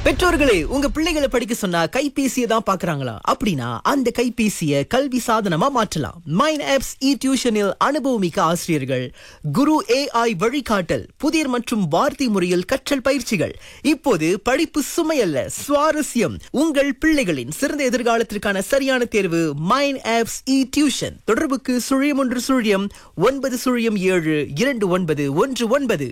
பெற்றோர்களே உங்க பிள்ளைகளை படிக்க சொன்னா கைபேசியை தான் பாக்குறாங்களா அப்படின்னா அந்த கைபேசியை கல்வி சாதனமா மாற்றலாம் மைன் ஆப்ஸ் இ டியூஷனில் அனுபவமிக்க ஆசிரியர்கள் குரு ஏஐ வழிகாட்டல் புதிர் மற்றும் வார்த்தை முறையில் கற்றல் பயிற்சிகள் இப்போது படிப்பு சுமையல்ல சுவாரஸ்யம் உங்கள் பிள்ளைகளின் சிறந்த எதிர்காலத்திற்கான சரியான தேர்வு மைன் ஆப்ஸ் இ டியூஷன் தொடர்புக்கு சுழியம் ஒன்று சுழியம் ஒன்பது சுழியம் ஏழு இரண்டு ஒன்பது ஒன்று ஒன்பது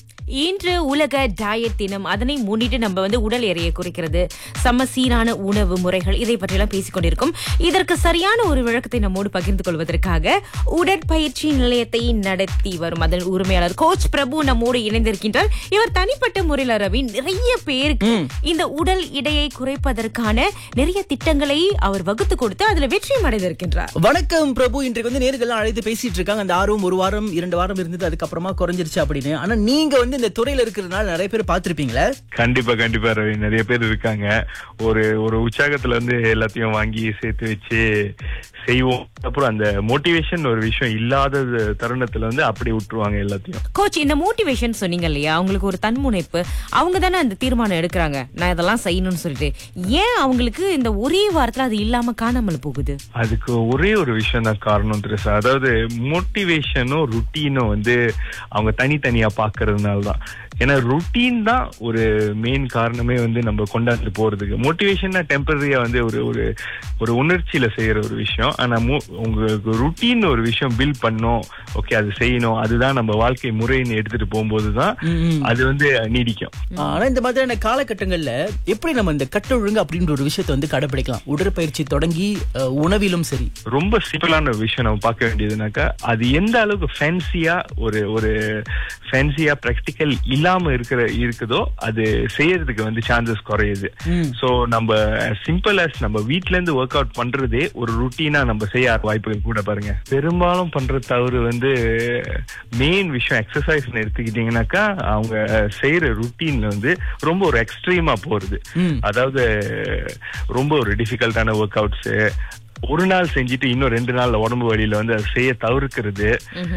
இன்று உலக டயட் தினம் அதனை முன்னிட்டு நம்ம வந்து உடல் எடையை குறைக்கிறது சமசீரான உணவு முறைகள் இதை பற்றியெல்லாம் பேசிக் கொண்டிருக்கோம் இதற்கு சரியான ஒரு விளக்கத்தை நம்மோடு பகிர்ந்து கொள்வதற்காக உடற்பயிற்சி நிலையத்தை நடத்தி வரும் அதன் உரிமையாளர் கோச் பிரபு நம்மோடு இணைந்திருக்கின்றார் இவர் தனிப்பட்ட முறையில் ரவி நிறைய பேருக்கு இந்த உடல் எடையை குறைப்பதற்கான நிறைய திட்டங்களை அவர் வகுத்து கொடுத்து அதுல வெற்றியும் அடைந்திருக்கின்றார் வணக்கம் பிரபு இன்றைக்கு வந்து நேர்கள்லாம் அழைத்து பேசிட்டு இருக்காங்க அந்த ஆர்வம் ஒரு வாரம் இரண்டு வாரம் இருந்தது அதுக்கப்புறமா குறைஞ்சிருச்சு அப்படின்னு ஆனா நீங்க வந்து இந்த துறையில இருக்கிறதுனால நிறைய பேர் பார்த்திருப்பீங்களே கண்டிப்பா கண்டிப்பா ரவி நிறைய பேர் இருக்காங்க ஒரு ஒரு உற்சாகத்துல இருந்து எல்லாத்தையும் வாங்கி சேர்த்து வச்சு செய்வோம் அப்புறம் அந்த மோட்டிவேஷன் ஒரு விஷயம் இல்லாத தருணத்துல வந்து அப்படி விட்டுருவாங்க எல்லாத்தையும் கோச் இந்த மோட்டிவேஷன் சொன்னீங்க இல்லையா அவங்களுக்கு ஒரு தன்முனைப்பு அவங்க தானே அந்த தீர்மானம் எடுக்கிறாங்க நான் இதெல்லாம் செய்யணும்னு சொல்லிட்டு ஏன் அவங்களுக்கு இந்த ஒரே வாரத்துல அது இல்லாம காணாமல் போகுது அதுக்கு ஒரே ஒரு விஷயம் தான் காரணம் தெரியுசா அதாவது மோட்டிவேஷனும் ருட்டீனும் வந்து அவங்க தனித்தனியா பாக்குறதுனால தான் ஏன்னா ருட்டீன் தான் ஒரு மெயின் காரணமே வந்து நம்ம கொண்டாந்து போறதுக்கு மோட்டிவேஷன்னா டெம்பரரியா வந்து ஒரு ஒரு ஒரு உணர்ச்சியில செய்யற ஒரு விஷயம் ஆனா மு- உங்களுக்கு ருட்டீன் ஒரு விஷயம் பில்ட் பண்ணோம் ஓகே அது செய்யணும் அதுதான் நம்ம வாழ்க்கை முறைன்னு எடுத்துட்டு போகும்போது தான் அது வந்து நீடிக்கும் ஆனா இந்த மாதிரியான காலகட்டங்கள்ல எப்படி நம்ம இந்த கட்டொழுங்கு அப்படின்ற ஒரு விஷயத்தை வந்து கடைபிடிக்கலாம் உடற்பயிற்சி தொடங்கி அஹ், உணவிலும் சரி ரொம்ப சிம்பிளான ஒரு விஷயம் நம்ம பார்க்க வேண்டியதுனாக்கா அது எந்த அளவுக்கு ஃபேன்சியா ஒரு ஒரு ஃபேன்சியா ப்ராக்டிக்கல் இல்லாம இருக்கிற இருக்குதோ அது செய்யறதுக்கு வந்து சான்சஸ் குறையுது சோ நம்ம சிம்பிள் as நம்ம வீட்ல இருந்து ஒர்க் அவுட் பண்றதே ஒரு ருட்டீனா நம்ம செய்ய வாய்ப்புகள் கூட பாருங்க பெரும்பாலும் பண்ற தவறு வந்து மெயின் விஷயம் எக்ஸசைஸ் எடுத்துக்கிட்டீங்கன்னாக்கா அவங்க செய்யற ருட்டீன்ல வந்து ரொம்ப ஒரு எக்ஸ்ட்ரீமா போறது அதாவது ரொம்ப ஒரு டிஃபிகல்ட்டான ஒர்க் அவுட்ஸ் ஒரு நாள் செஞ்சுட்டு இன்னும் ரெண்டு நாள்ல உடம்பு வழியில வந்து அதை செய்ய தவிர்க்கிறது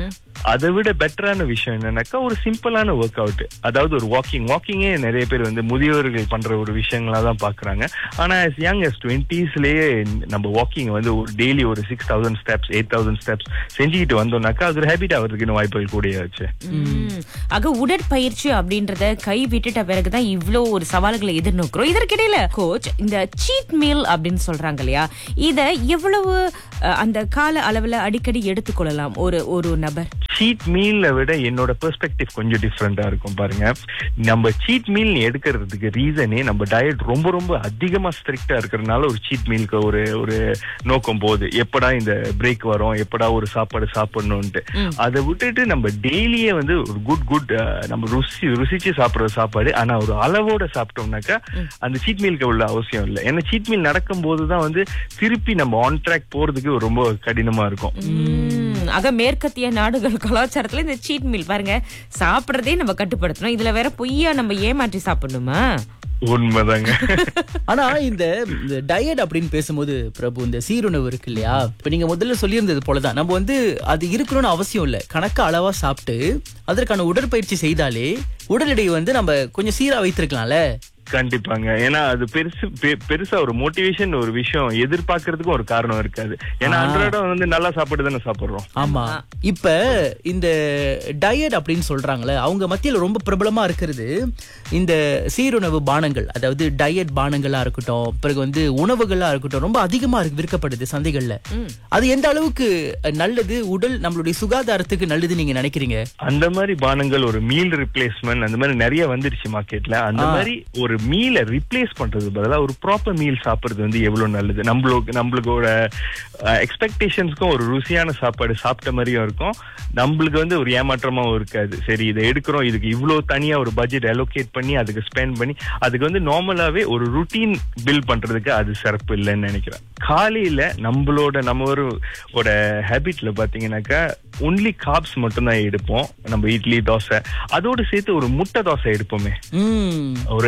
அதை விட பெட்டரான விஷயம் என்னன்னாக்கா ஒரு சிம்பிளான ஒர்க் அவுட் அதாவது ஒரு வாக்கிங் வாக்கிங்கே நிறைய பேர் வந்து முதியவர்கள் பண்ற ஒரு விஷயங்களா தான் பாக்குறாங்க ஆனா as young as டுவெண்ட்டீஸ்லயே நம்ம வாக்கிங் வந்து ஒரு டெய்லி ஒரு six thousand steps eight thousand steps செஞ்சுக்கிட்டு வந்தோம்னாக்கா அது ஒரு ஹேபிட் ஆகிறதுக்கு இன்னும் வாய்ப்புகள் கூடியாச்சு ம். ஆக உடற்பயிற்சி அப்படின்றத கை விட்டுட்ட பிறகுதான் இவ்ளோ ஒரு சவால்களை எதிர்நோக்கிறோம் இதற்கிடையில கோச் இந்த சீட் மீல் அப்படின்னு சொல்றாங்க இல்லையா இத எவ்வளவு அஹ், அந்த கால அளவுல அடிக்கடி எடுத்துக்கொள்ளலாம் ஒரு ஒரு நபர் சீட் மீல்ல விட என்னோட பெர்ஸ்பெக்டிவ் கொஞ்சம் டிஃப்ரெண்டா இருக்கும் பாருங்க நம்ம சீட் மீல் எடுக்கிறதுக்கு ரீசனே நம்ம டயட் ரொம்ப ரொம்ப அதிகமா ஸ்ட்ரிக்டா இருக்கிறதுனால ஒரு சீட் மீலுக்கு ஒரு ஒரு நோக்கம் போகுது எப்படா இந்த பிரேக் வரும் எப்படா ஒரு சாப்பாடு சாப்பிடணும்ட்டு அதை விட்டுட்டு நம்ம டெய்லியே வந்து ஒரு குட் குட் நம்ம ருசி ருசிச்சு சாப்பிடுற சாப்பாடு ஆனா ஒரு அளவோட சாப்பிட்டோம்னாக்கா அந்த சீட் மீலுக்கு உள்ள அவசியம் இல்லை ஏன்னா சீட் மீல் நடக்கும் போதுதான் வந்து திருப்பி நம்ம ஆன் ட்ராக் போறதுக்கு ரொம்ப கடினமா இருக்கும் ம், ஆக மேற்கத்திய நாடுகள் கலாச்சாரத்துல இந்த சீட் மீல் பாருங்க சாப்பிடுறதே நம்ம கட்டுப்படுத்தணும் இதுல வேற பொய்யா நம்ம ஏமாற்றி சாப்பிடணுமா உண்மைதாங்க ஆனா இந்த டயட் அப்படின்னு பேசும்போது பிரபு இந்த சீருணவு இருக்கு இல்லையா இப்ப நீங்க முதல்ல சொல்லியிருந்தது போலதான் நம்ம வந்து அது இருக்கணும்னு அவசியம் இல்ல கணக்க அளவா சாப்பிட்டு அதற்கான உடற்பயிற்சி செய்தாலே உடல் எடையை வந்து நம்ம கொஞ்சம் சீரா வைத்திருக்கலாம்ல கண்டிப்பாங்க ஏன்னா அது பெருசு பெ- பெருசா ஒரு மோட்டிவேஷன் ஒரு விஷயம் எதிர்பார்க்கறதுக்கும் ஒரு காரணம் இருக்காது ஏன்னா அன்றாடம் வந்து நல்லா சாப்பாடு தானே சாப்பிடுறோம் ஆமா இப்ப இந்த டயட் அப்படின்னு சொல்றாங்களே அவங்க மத்தியில ரொம்ப பிரபலமா இருக்கிறது இந்த சீருணவு பானங்கள் அதாவது டயட் பானங்களா இருக்கட்டும் பிறகு வந்து உணவுகளா இருக்கட்டும் ரொம்ப அதிகமா இருக்கு விற்கப்படுது சந்தைகள்ல அது எந்த அளவுக்கு நல்லது உடல் நம்மளுடைய சுகாதாரத்துக்கு நல்லது நீங்க நினைக்கிறீங்க அந்த மாதிரி பானங்கள் ஒரு மீல் ரிப்ளேஸ்மெண்ட் அந்த மாதிரி நிறைய வந்துருச்சு மார்க்கெட்ல அந்த மாதிரி ஒரு மீலை ரிப்ளேஸ் பண்றது பதிலா ஒரு ப்ராப்பர் மீல் சாப்பிடுறது வந்து எவ்வளவு நல்லது நம்மளுக்கு நம்மளுக்கோட எக்ஸ்பெக்டேஷன்ஸ்க்கும் ஒரு ருசியான சாப்பாடு சாப்பிட்ட மாதிரியும் இருக்கும் நம்மளுக்கு வந்து ஒரு ஏமாற்றமாவும் இருக்காது சரி இதை எடுக்கிறோம் இதுக்கு இவ்வளவு தனியா ஒரு பட்ஜெட் அலோகேட் பண்ணி அதுக்கு ஸ்பெண்ட் பண்ணி அதுக்கு வந்து நார்மலாவே ஒரு ருட்டீன் பில் பண்றதுக்கு அது சிறப்பு இல்லைன்னு நினைக்கிறேன் காலையில நம்மளோட நம்ம ஒரு ஓட ஹேபிட்ல பாத்தீங்கன்னாக்கா ஒன்லி காப்ஸ் மட்டும் தான் எடுப்போம் நம்ம இட்லி தோசை அதோட சேர்த்து ஒரு முட்டை தோசை எடுப்போமே உம் ஒரு முட்டை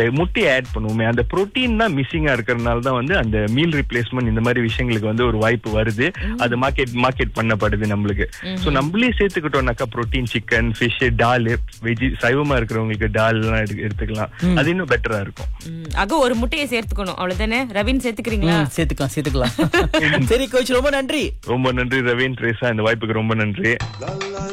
நிறைய ஆட் பண்ணுவோமே அந்த புரோட்டீன் தான் மிஸ்ஸிங்கா இருக்கிறதுனால தான் வந்து அந்த மீல் ரிப்ளேஸ்மெண்ட் இந்த மாதிரி விஷயங்களுக்கு வந்து ஒரு வாய்ப்பு வருது அது மார்க்கெட் மார்க்கெட் பண்ணப்படுது நம்மளுக்கு சோ நம்மளே சேர்த்துக்கிட்டோம்னாக்கா protein chicken fish dal veggie சைவமா இருக்கிறவங்களுக்கு டால் எல்லாம் எடுக்க- எடுத்துக்கலாம் அது இன்னும் பெட்டரா இருக்கும் ம், ஆக ஒரு முட்டையை சேர்த்துக்கணும் அவ்வளவுதானே ரவின் சேர்த்துக்கிறீங்களா ம், சேர்த்துக்கலாம் சேர்த்துக்கலாம் சரி கோச் ரொம்ப நன்றி ரொம்ப நன்றி ரவீன் ட்ரேசா இந்த வாய்ப்புக்கு ரொம்ப நன்றி